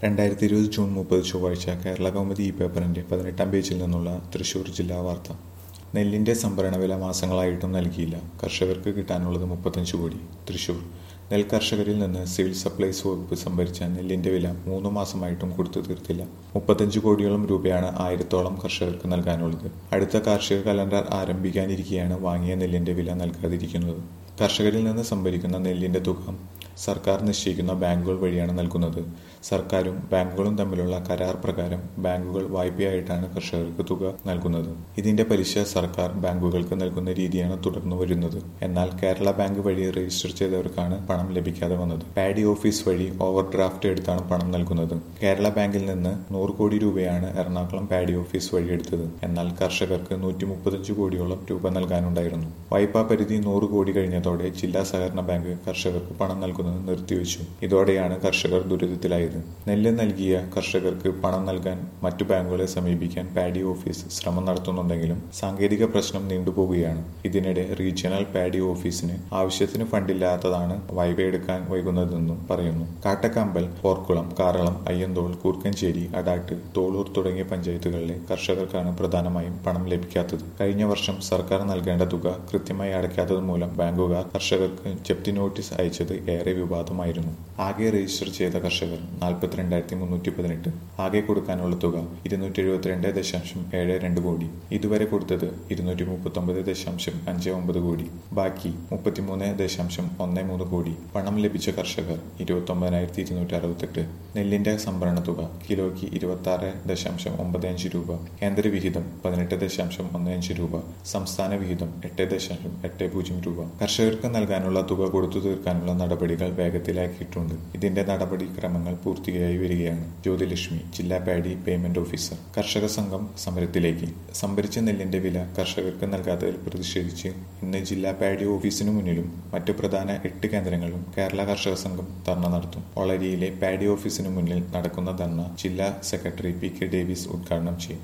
രണ്ടായിരത്തി ഇരുപത് ജൂൺ മുപ്പത് ചൊവ്വാഴ്ച കേരള കൗമുദി ഈ പേപ്പറിന്റെ പതിനെട്ടാം പേജിൽ നിന്നുള്ള തൃശൂർ ജില്ലാ വാർത്ത നെല്ലിന്റെ സംഭരണ വില മാസങ്ങളായിട്ടും നൽകിയില്ല കർഷകർക്ക് കിട്ടാനുള്ളത് മുപ്പത്തഞ്ച് കോടി തൃശൂർ നെൽ കർഷകരിൽ നിന്ന് സിവിൽ സപ്ലൈസ് വകുപ്പ് സംഭരിച്ച നെല്ലിന്റെ വില മൂന്ന് മാസമായിട്ടും കൊടുത്തു തീർത്തില്ല മുപ്പത്തഞ്ച് കോടിയോളം രൂപയാണ് ആയിരത്തോളം കർഷകർക്ക് നൽകാനുള്ളത് അടുത്ത കാർഷിക കലണ്ടർ ആരംഭിക്കാനിരിക്കെയാണ് വാങ്ങിയ നെല്ലിന്റെ വില നൽകാതിരിക്കുന്നത് കർഷകരിൽ നിന്ന് സംഭരിക്കുന്ന നെല്ലിന്റെ തുക സർക്കാർ നിശ്ചയിക്കുന്ന ബാങ്കുകൾ വഴിയാണ് നൽകുന്നത് സർക്കാരും ബാങ്കുകളും തമ്മിലുള്ള കരാർ പ്രകാരം ബാങ്കുകൾ വായ്പയായിട്ടാണ് കർഷകർക്ക് തുക നൽകുന്നത് ഇതിന്റെ പലിശ സർക്കാർ ബാങ്കുകൾക്ക് നൽകുന്ന രീതിയാണ് തുടർന്നു വരുന്നത് എന്നാൽ കേരള ബാങ്ക് വഴി രജിസ്റ്റർ ചെയ്തവർക്കാണ് പണം ലഭിക്കാതെ വന്നത് പാഡി ഓഫീസ് വഴി ഓവർ ഡ്രാഫ്റ്റ് എടുത്താണ് പണം നൽകുന്നത് കേരള ബാങ്കിൽ നിന്ന് നൂറ് കോടി രൂപയാണ് എറണാകുളം പാഡി ഓഫീസ് വഴി എടുത്തത് എന്നാൽ കർഷകർക്ക് നൂറ്റി മുപ്പത്തഞ്ച് കോടിയോളം രൂപ നൽകാനുണ്ടായിരുന്നു വായ്പാ പരിധി നൂറ് കോടി കഴിഞ്ഞതോടെ ജില്ലാ സഹകരണ ബാങ്ക് കർഷകർക്ക് പണം നൽകുന്നത് നിർത്തിവെച്ചു ഇതോടെയാണ് കർഷകർ ദുരിതത്തിലായത് നെല്ല് നൽകിയ കർഷകർക്ക് പണം നൽകാൻ മറ്റു ബാങ്കുകളെ സമീപിക്കാൻ പാഡി ഓഫീസ് ശ്രമം നടത്തുന്നുണ്ടെങ്കിലും സാങ്കേതിക പ്രശ്നം നീണ്ടുപോകുകയാണ് ഇതിനിടെ റീജിയണൽ പാഡി ഓഫീസിന് ആവശ്യത്തിന് ഫണ്ടില്ലാത്തതാണ് വായ്പ എടുക്കാൻ വൈകുന്നതെന്നും പറയുന്നു കാട്ടക്കമ്പൽ പോർക്കുളം കാറളം അയ്യന്തോൾ കൂർക്കഞ്ചേരി അടാട്ട് തോളൂർ തുടങ്ങിയ പഞ്ചായത്തുകളിലെ കർഷകർക്കാണ് പ്രധാനമായും പണം ലഭിക്കാത്തത് കഴിഞ്ഞ വർഷം സർക്കാർ നൽകേണ്ട തുക കൃത്യമായി അടയ്ക്കാത്തത് മൂലം ബാങ്കുകാർ കർഷകർക്ക് ജപ്തി നോട്ടീസ് അയച്ചത് ഏറെ വിവാദമായിരുന്നു ആകെ രജിസ്റ്റർ ചെയ്ത കർഷകർ നാൽപ്പത്തിരണ്ടായിരത്തി മുന്നൂറ്റി പതിനെട്ട് ആകെ കൊടുക്കാനുള്ള തുക ഇരുന്നൂറ്റി എഴുപത്തിരണ്ട് ദശാംശം ഏഴ് രണ്ട് കോടി ഇതുവരെ കൊടുത്തത് ഇരുന്നൂറ്റി മുപ്പത്തി ഒമ്പത് ദശാംശം അഞ്ച് ഒമ്പത് കോടി ബാക്കി മുപ്പത്തിമൂന്ന് ദശാംശം ഒന്ന് മൂന്ന് കോടി പണം ലഭിച്ച കർഷകർ ഇരുപത്തി ഒമ്പതിനായിരത്തി ഇരുന്നൂറ്റി അറുപത്തെട്ട് നെല്ലിന്റെ സംഭരണ തുക കിലോയ്ക്ക് ഇരുപത്തി ആറ് ദശാംശം ഒമ്പത് അഞ്ച് രൂപ കേന്ദ്ര വിഹിതം പതിനെട്ട് ദശാംശം ഒന്ന് അഞ്ച് രൂപ സംസ്ഥാന വിഹിതം എട്ട് ദശാംശം എട്ട് പൂജ്യം രൂപ കർഷകർക്ക് നൽകാനുള്ള തുക കൊടുത്തു തീർക്കാനുള്ള നടപടികൾ വേഗത്തിലാക്കിയിട്ടുണ്ട് ഇതിന്റെ നടപടിക്രമങ്ങൾ പൂർത്തിയായി വരികയാണ് ജ്യോതിലക്ഷ്മി ജില്ലാ പാഡി പേയ്മെന്റ് ഓഫീസർ കർഷക സംഘം സമരത്തിലേക്ക് സംഭരിച്ച നെല്ലിന്റെ വില കർഷകർക്ക് നൽകാത്തതിൽ പ്രതിഷേധിച്ച് ഇന്ന് ജില്ലാ പാഡി ഓഫീസിനു മുന്നിലും മറ്റു പ്രധാന എട്ട് കേന്ദ്രങ്ങളിലും കേരള കർഷക സംഘം ധർണ നടത്തും ഒളരിയിലെ പാഡി ഓഫീസിനു മുന്നിൽ നടക്കുന്ന ധർണ ജില്ലാ സെക്രട്ടറി പി കെ ഡേവിസ് ഉദ്ഘാടനം ചെയ്യും